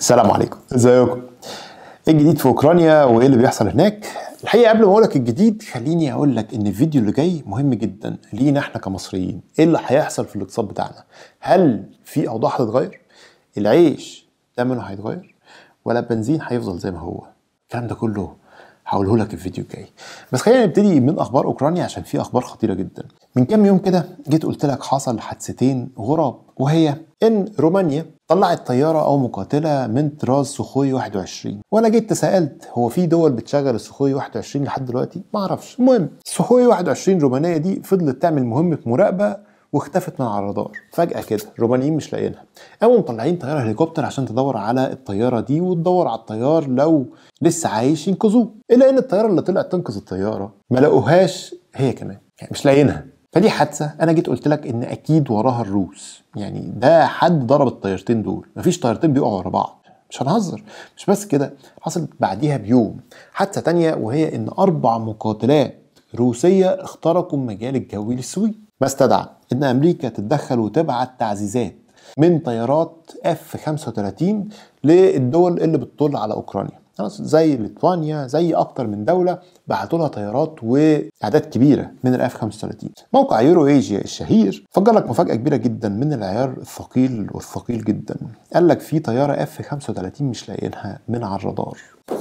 السلام عليكم ازيكم ايه الجديد في اوكرانيا وايه اللي بيحصل هناك الحقيقه قبل ما اقول لك الجديد خليني اقول لك ان الفيديو اللي جاي مهم جدا لينا احنا كمصريين ايه اللي هيحصل في الاقتصاد بتاعنا هل في اوضاع هتتغير العيش ثمنه هيتغير ولا البنزين هيفضل زي ما هو الكلام ده كله هقوله لك الفيديو الجاي بس خلينا نبتدي من اخبار اوكرانيا عشان في اخبار خطيره جدا من كام يوم كده جيت قلت لك حصل حادثتين غراب وهي ان رومانيا طلعت طياره او مقاتله من طراز سخوي 21 وانا جيت تساءلت هو في دول بتشغل السخوي 21 لحد دلوقتي ما اعرفش المهم السخوي 21 رومانيه دي فضلت تعمل مهمه مراقبه واختفت من على الرادار فجأة كده الرومانيين مش لاقيينها قاموا مطلعين طيارة هليكوبتر عشان تدور على الطيارة دي وتدور على الطيار لو لسه عايش ينقذوه إلا إن الطيارة اللي طلعت تنقذ الطيارة ما لقوهاش هي كمان يعني مش لاقيينها فدي حادثة أنا جيت قلت لك إن أكيد وراها الروس يعني ده حد ضرب الطيارتين دول مفيش طيارتين بيقعوا ورا بعض مش هنهزر مش بس كده حصلت بعديها بيوم حادثة تانية وهي إن أربع مقاتلات روسية اخترقوا المجال الجوي للسويد ما استدعى ان امريكا تتدخل وتبعت تعزيزات من طيارات اف 35 للدول اللي بتطل على اوكرانيا خلاص زي ليتوانيا زي اكتر من دوله بعتوا لها طيارات واعداد كبيره من الاف 35 موقع يورو ايجيا الشهير فجر لك مفاجاه كبيره جدا من العيار الثقيل والثقيل جدا قال لك في طياره اف 35 مش لاقيينها من على الرادار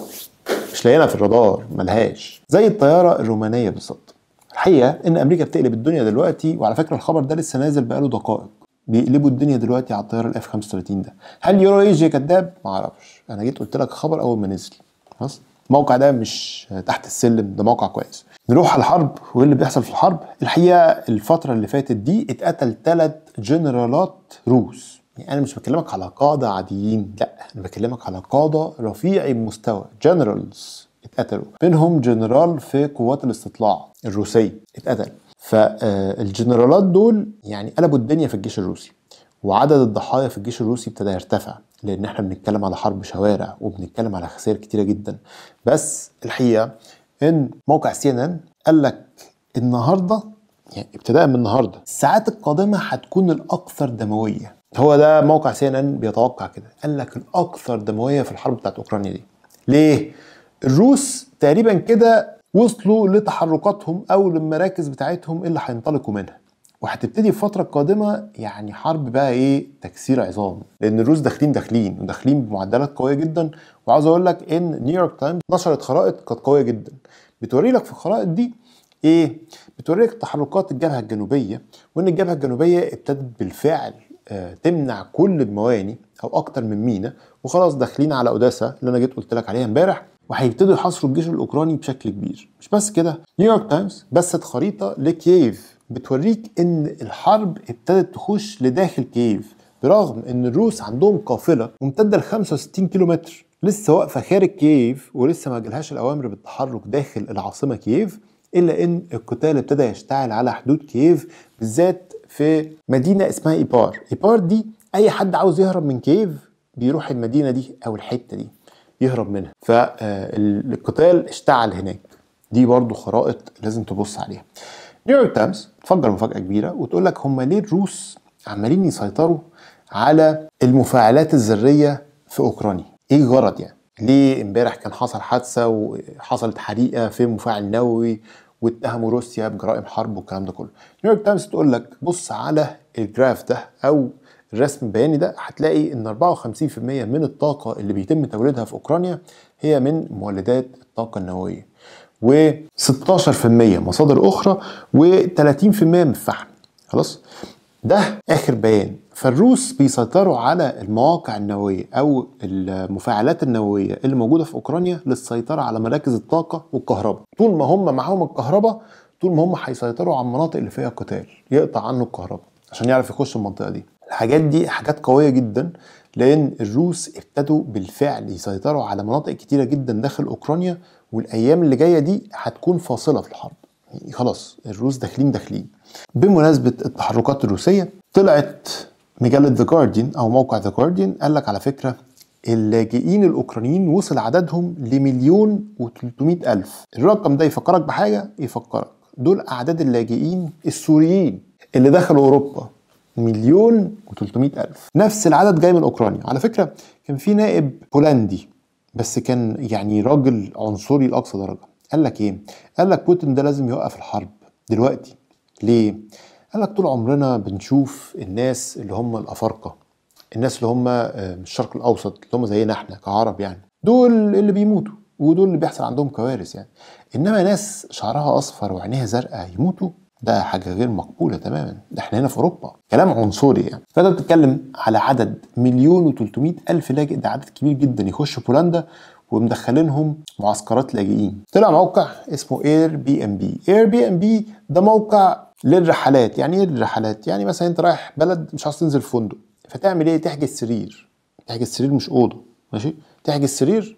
مش لاقيينها في الرادار ملهاش زي الطياره الرومانيه بالظبط الحقيقه ان امريكا بتقلب الدنيا دلوقتي وعلى فكره الخبر ده لسه نازل بقاله دقائق بيقلبوا الدنيا دلوقتي على الطياره الاف 35 ده هل يورو ايجيا كذاب ما اعرفش انا جيت قلت لك خبر اول ما نزل خلاص الموقع ده مش تحت السلم ده موقع كويس نروح على الحرب وايه اللي بيحصل في الحرب الحقيقه الفتره اللي فاتت دي اتقتل ثلاث جنرالات روس يعني انا مش بكلمك على قاده عاديين لا انا بكلمك على قاده رفيعي المستوى جنرالز اتقتلوا منهم جنرال في قوات الاستطلاع الروسيه اتقتل فالجنرالات دول يعني قلبوا الدنيا في الجيش الروسي وعدد الضحايا في الجيش الروسي ابتدى يرتفع لان احنا بنتكلم على حرب شوارع وبنتكلم على خسائر كتيره جدا بس الحقيقه ان موقع سي ان ان قال لك النهارده يعني ابتداء من النهارده الساعات القادمه هتكون الاكثر دمويه هو ده موقع سي ان ان بيتوقع كده قال لك الاكثر دمويه في الحرب بتاعت اوكرانيا دي ليه الروس تقريبا كده وصلوا لتحركاتهم او للمراكز بتاعتهم اللي هينطلقوا منها وهتبتدي في الفترة القادمة يعني حرب بقى ايه تكسير عظام لان الروس داخلين داخلين وداخلين بمعدلات قوية جدا وعاوز اقول لك ان نيويورك تايمز نشرت خرائط كانت قوية جدا بتوري لك في الخرائط دي ايه بتوري لك تحركات الجبهة الجنوبية وان الجبهة الجنوبية ابتدت بالفعل آه تمنع كل المواني او اكتر من مينا وخلاص داخلين على اوداسا اللي انا جيت قلت لك عليها امبارح وهيبتدوا يحاصروا الجيش الاوكراني بشكل كبير مش بس كده نيويورك تايمز بثت خريطه لكييف بتوريك ان الحرب ابتدت تخش لداخل كييف برغم ان الروس عندهم قافله ممتده ل 65 كيلومتر لسه واقفه خارج كييف ولسه ما جالهاش الاوامر بالتحرك داخل العاصمه كييف الا ان القتال ابتدى يشتعل على حدود كييف بالذات في مدينه اسمها ايبار ايبار دي اي حد عاوز يهرب من كييف بيروح المدينه دي او الحته دي يهرب منها فالقتال اشتعل هناك دي برضو خرائط لازم تبص عليها نيويورك تايمز تفجر مفاجاه كبيره وتقول لك هم ليه الروس عمالين يسيطروا على المفاعلات الذريه في اوكرانيا ايه الغرض يعني ليه امبارح كان حصل حادثه وحصلت حريقه في مفاعل نووي واتهموا روسيا بجرائم حرب والكلام ده كله نيويورك تايمز تقول لك بص على الجراف ده او الرسم البياني ده هتلاقي ان 54% من الطاقه اللي بيتم توليدها في اوكرانيا هي من مولدات الطاقه النوويه و16% مصادر اخرى و30% من الفحم خلاص ده اخر بيان فالروس بيسيطروا على المواقع النوويه او المفاعلات النوويه اللي موجوده في اوكرانيا للسيطره على مراكز الطاقه والكهرباء طول ما هم معاهم الكهرباء طول ما هم هيسيطروا على المناطق اللي فيها قتال يقطع عنه الكهرباء عشان يعرف يخش المنطقه دي الحاجات دي حاجات قويه جدا لان الروس ابتدوا بالفعل يسيطروا على مناطق كتيره جدا داخل اوكرانيا والايام اللي جايه دي هتكون فاصله في الحرب يعني خلاص الروس داخلين داخلين بمناسبه التحركات الروسيه طلعت مجله ذا جارديان او موقع ذا جارديان قال لك على فكره اللاجئين الاوكرانيين وصل عددهم لمليون و300 الف الرقم ده يفكرك بحاجه يفكرك دول اعداد اللاجئين السوريين اللي دخلوا اوروبا مليون و300 الف نفس العدد جاي من اوكرانيا على فكره كان في نائب بولندي بس كان يعني راجل عنصري لاقصى درجه قال لك ايه قال لك بوتين ده لازم يوقف الحرب دلوقتي ليه قال لك طول عمرنا بنشوف الناس اللي هم الافارقه الناس اللي هم آه، من الشرق الاوسط اللي هم زينا احنا كعرب يعني دول اللي بيموتوا ودول اللي بيحصل عندهم كوارث يعني انما ناس شعرها اصفر وعينيها زرقاء يموتوا ده حاجه غير مقبوله تماما ده احنا هنا في اوروبا كلام عنصري يعني فانت بتتكلم على عدد مليون و300 الف لاجئ ده عدد كبير جدا يخش بولندا ومدخلينهم معسكرات لاجئين طلع موقع اسمه اير بي ام بي اير بي ام بي ده موقع للرحلات يعني ايه الرحلات يعني مثلا انت رايح بلد مش عاوز تنزل فندق فتعمل ايه تحجز سرير تحجز سرير مش اوضه ماشي تحجز سرير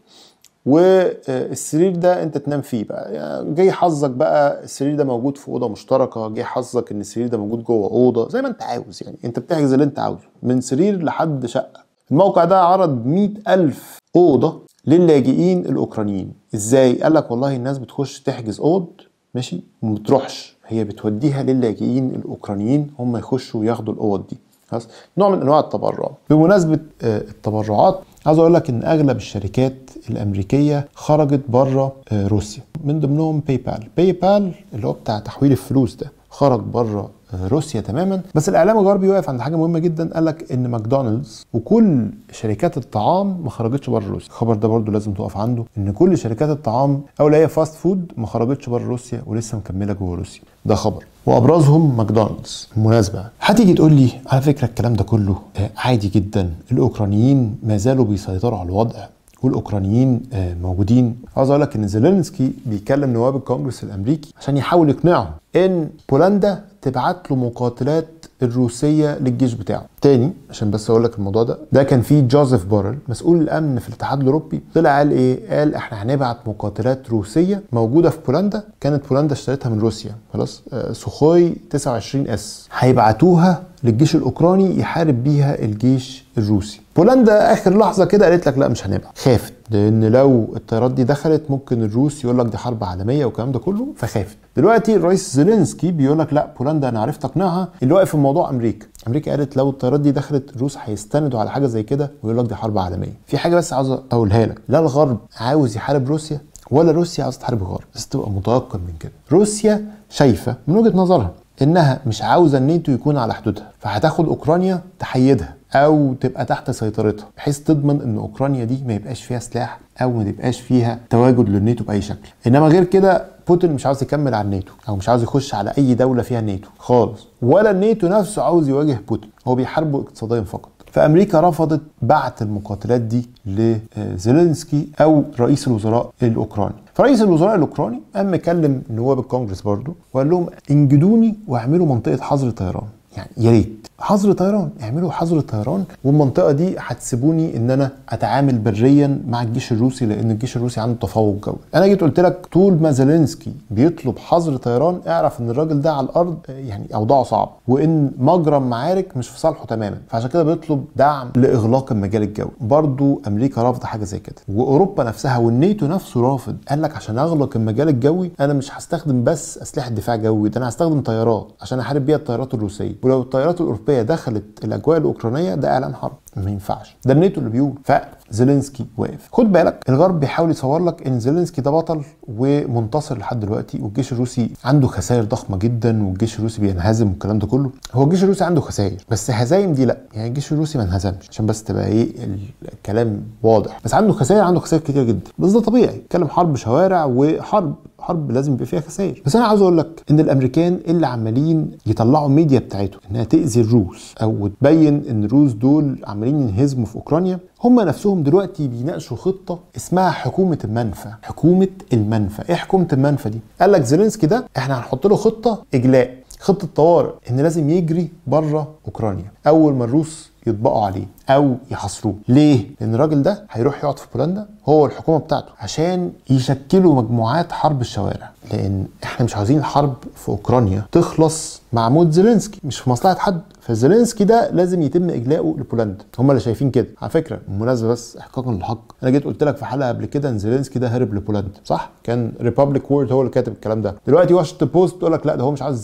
والسرير ده انت تنام فيه بقى يعني جاي حظك بقى السرير ده موجود في اوضه مشتركه جاي حظك ان السرير ده موجود جوه اوضه زي ما انت عاوز يعني انت بتحجز اللي انت عاوزه من سرير لحد شقه الموقع ده عرض مئة ألف أوضة للاجئين الأوكرانيين إزاي؟ قال لك والله الناس بتخش تحجز أوض ماشي وما بتروحش هي بتوديها للاجئين الأوكرانيين هم يخشوا ياخدوا الأوض دي خلاص نوع من انواع التبرع بمناسبه آه، التبرعات عاوز اقول لك ان اغلب الشركات الامريكيه خرجت بره آه، روسيا من ضمنهم باي بال باي بال اللي هو بتاع تحويل الفلوس ده خرج بره روسيا تماما بس الاعلام الغربي واقف عند حاجه مهمه جدا قال لك ان ماكدونالدز وكل شركات الطعام ما خرجتش بره روسيا الخبر ده برضو لازم تقف عنده ان كل شركات الطعام او اللي هي فاست فود ما خرجتش بره روسيا ولسه مكمله جوه روسيا ده خبر وابرزهم ماكدونالدز بالمناسبه هتيجي تقول لي على فكره الكلام ده كله آه، عادي جدا الاوكرانيين ما زالوا بيسيطروا على الوضع والاوكرانيين آه، موجودين عاوز اقول لك ان زيلينسكي بيكلم نواب الكونجرس الامريكي عشان يحاول يقنعهم ان بولندا تبعت له مقاتلات الروسيه للجيش بتاعه تاني عشان بس اقول لك الموضوع ده ده كان في جوزيف بارل مسؤول الامن في الاتحاد الاوروبي طلع قال ايه قال احنا هنبعت مقاتلات روسيه موجوده في بولندا كانت بولندا اشتريتها من روسيا خلاص آه سوخوي 29 اس هيبعتوها للجيش الاوكراني يحارب بيها الجيش الروسي بولندا اخر لحظه كده قالت لك لا مش هنبعت خافت لان لو الطيارات دي دخلت ممكن الروس يقول لك دي حرب عالميه والكلام ده كله فخافت دلوقتي الرئيس زيلينسكي بيقول لك لا بولندا انا عرفت اقنعها اللي واقف في الموضوع امريكا امريكا قالت لو الطيارات دي دخلت الروس هيستندوا على حاجه زي كده ويقول لك دي حرب عالميه في حاجه بس عاوز اقولها لك لا الغرب عاوز يحارب روسيا ولا روسيا عاوز تحارب الغرب بس تبقى متيقن من كده روسيا شايفه من وجهه نظرها انها مش عاوزه الناتو يكون على حدودها فهتاخد اوكرانيا تحيدها او تبقى تحت سيطرتها بحيث تضمن ان اوكرانيا دي ما يبقاش فيها سلاح او ما يبقاش فيها تواجد للناتو باي شكل انما غير كده بوتين مش عاوز يكمل على الناتو او مش عاوز يخش على اي دوله فيها ناتو خالص ولا الناتو نفسه عاوز يواجه بوتين هو بيحاربه اقتصاديا فقط فامريكا رفضت بعت المقاتلات دي لزيلينسكي او رئيس الوزراء الاوكراني فرئيس الوزراء الاوكراني قام مكلم نواب الكونجرس برضه وقال لهم انجدوني واعملوا منطقه حظر طيران يعني يا ريت حظر طيران اعملوا حظر طيران والمنطقه دي هتسيبوني ان انا اتعامل بريا مع الجيش الروسي لان الجيش الروسي عنده تفوق جوي انا جيت قلت لك طول ما زيلينسكي بيطلب حظر طيران اعرف ان الراجل ده على الارض يعني اوضاعه صعب وان مجرى المعارك مش في صالحه تماما فعشان كده بيطلب دعم لاغلاق المجال الجوي برضو امريكا رافضه حاجه زي كده واوروبا نفسها والناتو نفسه رافض قال لك عشان اغلق المجال الجوي انا مش هستخدم بس اسلحه دفاع جوي ده انا هستخدم طيارات عشان احارب بيها الطيارات الروسيه ولو الطيارات الاوروبيه دخلت الاجواء الاوكرانيه ده اعلان حرب ما ينفعش ده الناتو اللي بيقول فزيلينسكي واقف خد بالك الغرب بيحاول يصور لك ان زيلينسكي ده بطل ومنتصر لحد دلوقتي والجيش الروسي عنده خسائر ضخمه جدا والجيش الروسي بينهزم والكلام ده كله هو الجيش الروسي عنده خسائر بس هزايم دي لا يعني الجيش الروسي ما انهزمش عشان بس تبقى ايه الكلام واضح بس عنده خسائر عنده خسائر كتير جدا بس ده طبيعي اتكلم حرب شوارع وحرب حرب لازم يبقى فيها خسائر بس انا عاوز اقول لك ان الامريكان اللي عمالين يطلعوا ميديا بتاعتهم انها تاذي الروس او تبين ان الروس دول عمالين ينهزموا في اوكرانيا هم نفسهم دلوقتي بيناقشوا خطه اسمها حكومه المنفى حكومه المنفى ايه حكومه المنفى دي قال لك زيلينسكي ده احنا هنحط له خطه اجلاء خطه طوارئ ان لازم يجري بره اوكرانيا اول ما الروس يطبقوا عليه او يحاصروه ليه لان الراجل ده هيروح يقعد في بولندا هو الحكومه بتاعته عشان يشكلوا مجموعات حرب الشوارع لان احنا مش عاوزين الحرب في اوكرانيا تخلص مع موت زيلينسكي مش في مصلحه حد فزيلينسكي ده لازم يتم اجلاؤه لبولندا هم اللي شايفين كده على فكره بالمناسبه بس احقاقا للحق انا جيت قلت لك في حلقه قبل كده ان زيلينسكي ده هرب لبولندا صح كان ريبابليك وورد هو اللي كاتب الكلام ده دلوقتي واشنطن بوست تقول لك لا ده هو مش عاوز يسيب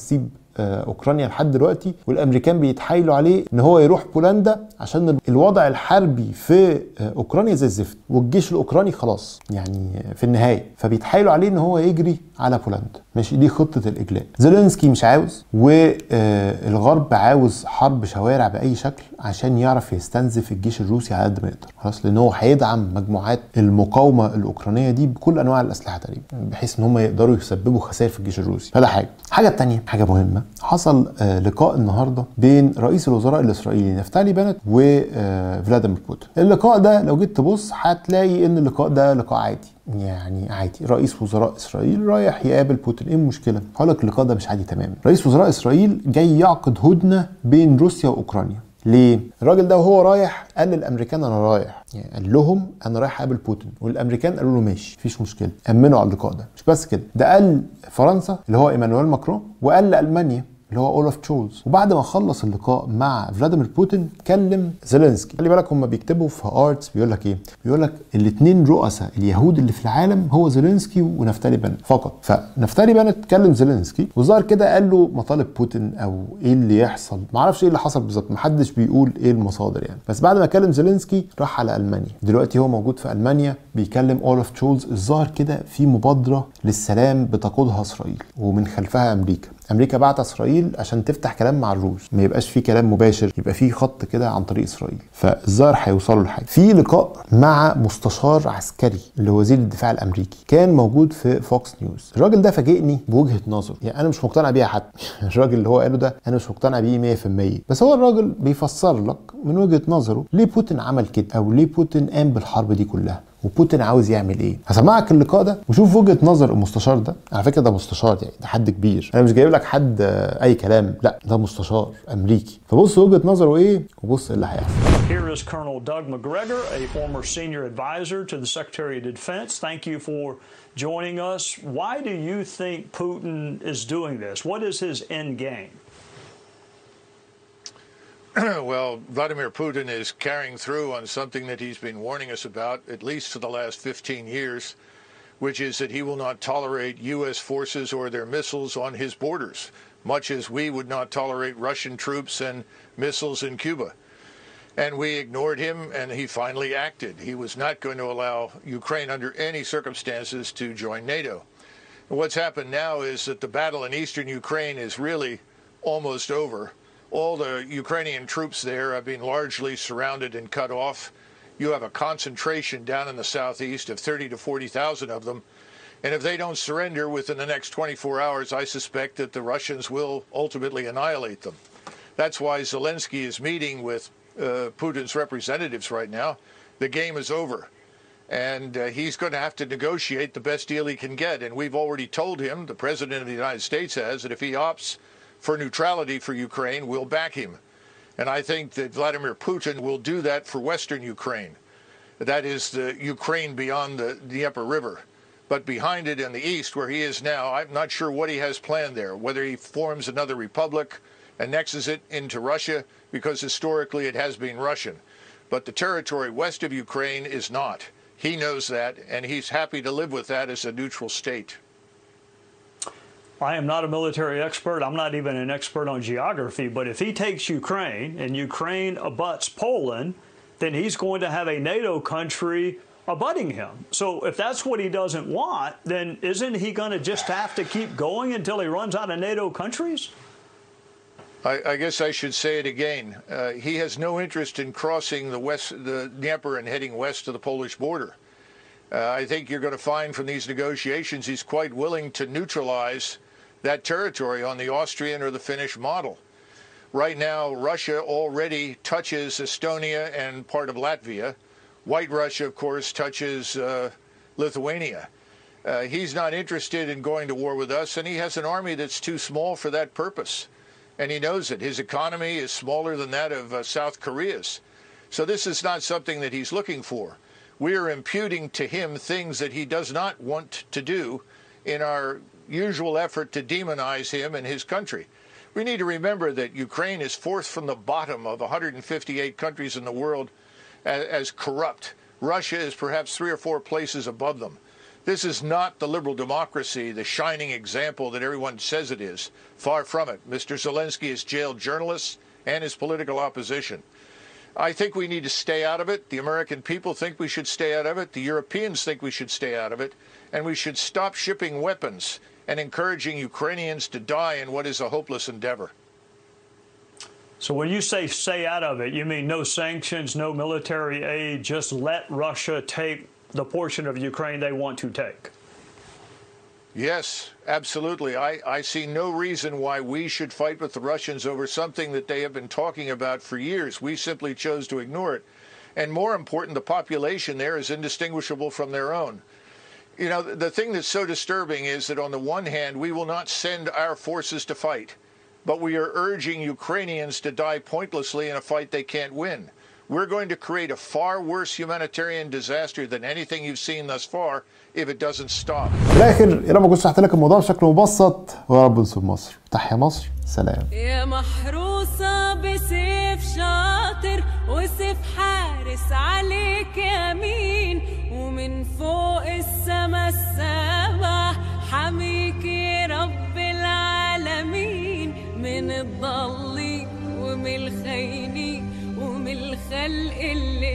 آه، اوكرانيا لحد دلوقتي والامريكان بيتحايلوا عليه ان هو يروح بولندا عشان الوضع الحربي في آه، اوكرانيا زي الزفت والجيش الاوكراني خلاص يعني في النهايه فبيتحايلوا عليه ان هو يجري على بولندا ماشي دي خطه الاجلاء زيلينسكي مش عاوز والغرب عاوز حرب شوارع باي شكل عشان يعرف يستنزف الجيش الروسي على قد ما يقدر خلاص لان هو هيدعم مجموعات المقاومه الاوكرانيه دي بكل انواع الاسلحه تقريبا بحيث ان هم يقدروا يسببوا خسائر في الجيش الروسي فده حاجه الحاجه الثانيه حاجه مهمه حصل آه، لقاء النهارده بين رئيس الوزراء الاسرائيلي نفتالي بنت وفلاديمير بوتين اللقاء ده لو جيت تبص هتلاقي ان اللقاء ده لقاء عادي يعني عادي رئيس وزراء اسرائيل رايح يقابل بوتين ايه المشكله هقول لك اللقاء ده مش عادي تماما رئيس وزراء اسرائيل جاي يعقد هدنه بين روسيا واوكرانيا ليه؟ الراجل ده وهو رايح قال للامريكان انا رايح يعني قال لهم انا رايح اقابل بوتين والامريكان قالوا له ماشي مفيش مشكله امنوا على اللقاء ده مش بس كده ده قال فرنسا اللي هو ايمانويل ماكرون وقال لالمانيا اللي هو اولف تشولز وبعد ما خلص اللقاء مع فلاديمير بوتين كلم زيلينسكي خلي بالك هم بيكتبوا في ارتس بيقول لك ايه بيقول لك الاثنين رؤساء اليهود اللي في العالم هو زيلينسكي ونفتالي بنت فقط فنفتالي بنت كلم زيلينسكي وظهر كده قال له مطالب بوتين او ايه اللي يحصل ما اعرفش ايه اللي حصل بالظبط محدش بيقول ايه المصادر يعني بس بعد ما كلم زيلينسكي راح على المانيا دلوقتي هو موجود في المانيا بيكلم اولف تشولز الظاهر كده في مبادره للسلام بتقودها اسرائيل ومن خلفها امريكا امريكا بعت اسرائيل عشان تفتح كلام مع الروس ما يبقاش في كلام مباشر يبقى في خط كده عن طريق اسرائيل فالظاهر هيوصلوا لحاجه في لقاء مع مستشار عسكري لوزير الدفاع الامريكي كان موجود في فوكس نيوز الراجل ده فاجئني بوجهه نظر يعني انا مش مقتنع بيها حتى الراجل اللي هو قاله ده انا مش مقتنع بيه 100% بس هو الراجل بيفسر لك من وجهه نظره ليه بوتين عمل كده او ليه بوتين قام بالحرب دي كلها وبوتين عاوز يعمل ايه هسمعك اللقاء ده وشوف وجهه نظر المستشار ده على فكره ده مستشار يعني ده حد كبير انا مش جايب لك حد آه، اي كلام لا ده مستشار امريكي فبص وجهه نظره ايه وبص ايه اللي هيحصل Here is Colonel Doug McGregor, a former senior advisor to the Secretary of Defense. Thank you for joining us. Why do you think Putin is doing this? What is his end game? well, Vladimir Putin is carrying through on something that he's been warning us about at least for the last 15 years, which is that he will not tolerate U.S. forces or their missiles on his borders, much as we would not tolerate Russian troops and missiles in Cuba. And we ignored him, and he finally acted. He was not going to allow Ukraine under any circumstances to join NATO. And what's happened now is that the battle in eastern Ukraine is really almost over all the Ukrainian troops there have been largely surrounded and cut off. You have a concentration down in the southeast of 30 to 40,000 of them. And if they don't surrender within the next 24 hours, I suspect that the Russians will ultimately annihilate them. That's why Zelensky is meeting with uh, Putin's representatives right now. The game is over. And uh, he's going to have to negotiate the best deal he can get. And we've already told him, the President of the United States has, that if he opts for neutrality for Ukraine, we'll back him. And I think that Vladimir Putin will do that for Western Ukraine. That is the Ukraine beyond the Dnieper River. But behind it in the east, where he is now, I'm not sure what he has planned there, whether he forms another republic, annexes it into Russia, because historically it has been Russian. But the territory west of Ukraine is not. He knows that, and he's happy to live with that as a neutral state. I am not a military expert. I'm not even an expert on geography. But if he takes Ukraine and Ukraine abuts Poland, then he's going to have a NATO country abutting him. So if that's what he doesn't want, then isn't he going to just have to keep going until he runs out of NATO countries? I, I guess I should say it again. Uh, he has no interest in crossing the west, the Dnieper, and heading west to the Polish border. Uh, I think you're going to find from these negotiations he's quite willing to neutralize that territory on the Austrian or the Finnish model. Right now, Russia already touches Estonia and part of Latvia. White Russia, of course, touches uh, Lithuania. Uh, he's not interested in going to war with us, and he has an army that's too small for that purpose. And he knows it. His economy is smaller than that of uh, South Korea's. So this is not something that he's looking for. We are imputing to him things that he does not want to do in our usual effort to demonize him and his country. We need to remember that Ukraine is fourth from the bottom of 158 countries in the world as, as corrupt. Russia is perhaps three or four places above them. This is not the liberal democracy, the shining example that everyone says it is. Far from it. Mr. Zelensky has jailed journalists and his political opposition. I think we need to stay out of it. The American people think we should stay out of it. The Europeans think we should stay out of it. And we should stop shipping weapons and encouraging Ukrainians to die in what is a hopeless endeavor. So when you say stay out of it, you mean no sanctions, no military aid, just let Russia take the portion of Ukraine they want to take? Yes, absolutely. I, I see no reason why we should fight with the Russians over something that they have been talking about for years. We simply chose to ignore it. And more important, the population there is indistinguishable from their own. You know, the, the thing that's so disturbing is that on the one hand, we will not send our forces to fight, but we are urging Ukrainians to die pointlessly in a fight they can't win. We're going to create a far worse humanitarian disaster than anything you've seen thus far if it doesn't stop. في الاخر يا رب اكون شرحت لك الموضوع بشكل مبسط ويا رب نصر مصر تحيا مصر سلام يا محروسة بسيف شاطر وسيف حارس عليك يمين ومن فوق السما السبع حميك يا رب العالمين من الضالين ومن الخاينين ومن الخلق اللي